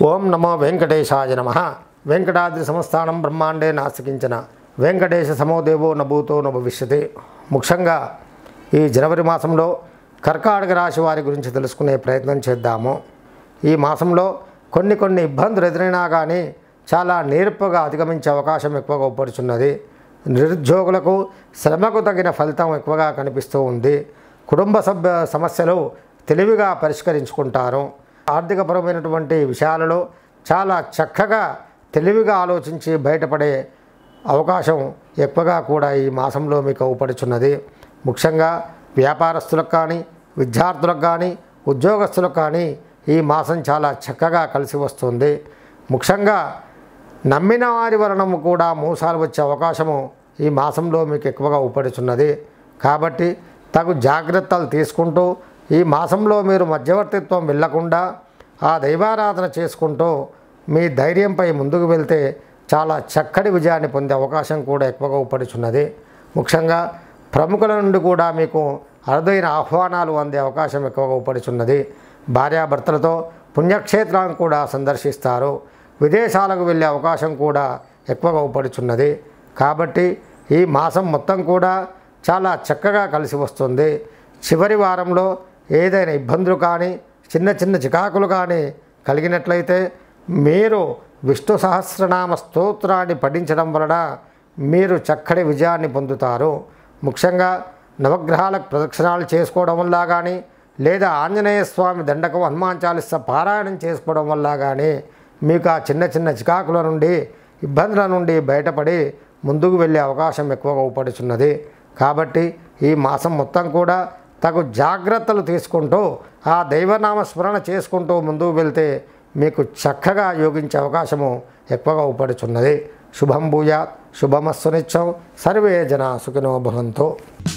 ఓం నమో వెంకటేశాయ నమ వెంకటాద్రి సంస్థానం బ్రహ్మాండే నాస్తికించిన వెంకటేశ సమోదేవో నభూతో న భవిష్యతి ముఖ్యంగా ఈ జనవరి మాసంలో కర్కాటక రాశి వారి గురించి తెలుసుకునే ప్రయత్నం చేద్దాము ఈ మాసంలో కొన్ని కొన్ని ఇబ్బందులు ఎదురైనా కానీ చాలా నేర్పుగా అధిగమించే అవకాశం ఎక్కువగా ఉపడుచున్నది నిరుద్యోగులకు శ్రమకు తగిన ఫలితం ఎక్కువగా కనిపిస్తూ ఉంది కుటుంబ సభ్య సమస్యలు తెలివిగా పరిష్కరించుకుంటారు ఆర్థికపరమైనటువంటి విషయాలలో చాలా చక్కగా తెలివిగా ఆలోచించి బయటపడే అవకాశం ఎక్కువగా కూడా ఈ మాసంలో మీకు అవపడుచున్నది ముఖ్యంగా వ్యాపారస్తులకు కానీ విద్యార్థులకు కానీ ఉద్యోగస్తులకు కానీ ఈ మాసం చాలా చక్కగా కలిసి వస్తుంది ముఖ్యంగా నమ్మిన వారి వలన కూడా మోసాలు వచ్చే అవకాశము ఈ మాసంలో మీకు ఎక్కువగా ఉపడుచున్నది కాబట్టి తగు జాగ్రత్తలు తీసుకుంటూ ఈ మాసంలో మీరు మధ్యవర్తిత్వం వెళ్ళకుండా ఆ దైవారాధన చేసుకుంటూ మీ ధైర్యంపై ముందుకు వెళ్తే చాలా చక్కటి విజయాన్ని పొందే అవకాశం కూడా ఎక్కువగా ఉపడుచున్నది ముఖ్యంగా ప్రముఖుల నుండి కూడా మీకు అరుదైన ఆహ్వానాలు అందే అవకాశం ఎక్కువగా ఉపడుచున్నది భార్యాభర్తలతో పుణ్యక్షేత్రాలను కూడా సందర్శిస్తారు విదేశాలకు వెళ్ళే అవకాశం కూడా ఎక్కువగా ఉపడుచున్నది కాబట్టి ఈ మాసం మొత్తం కూడా చాలా చక్కగా కలిసి వస్తుంది చివరి వారంలో ఏదైనా ఇబ్బందులు కానీ చిన్న చిన్న చికాకులు కానీ కలిగినట్లయితే మీరు విష్ణు సహస్రనామ స్తోత్రాన్ని పఠించడం వలన మీరు చక్కటి విజయాన్ని పొందుతారు ముఖ్యంగా నవగ్రహాలకు ప్రదక్షిణాలు చేసుకోవడం వల్ల కానీ లేదా ఆంజనేయ స్వామి దండకం హనుమాన్ చాలీస పారాయణం చేసుకోవడం వల్ల కానీ మీకు ఆ చిన్న చిన్న చికాకుల నుండి ఇబ్బందుల నుండి బయటపడి ముందుకు వెళ్ళే అవకాశం ఎక్కువగా ఉపడుచున్నది కాబట్టి ఈ మాసం మొత్తం కూడా తగు జాగ్రత్తలు తీసుకుంటూ ఆ దైవనామ స్మరణ చేసుకుంటూ ముందుకు వెళ్తే మీకు చక్కగా యోగించే అవకాశము ఎక్కువగా ఉపడుచున్నది శుభం భూయాత్ శుభమస్సు నిత్యం సర్వే జన సుఖినో భవంతు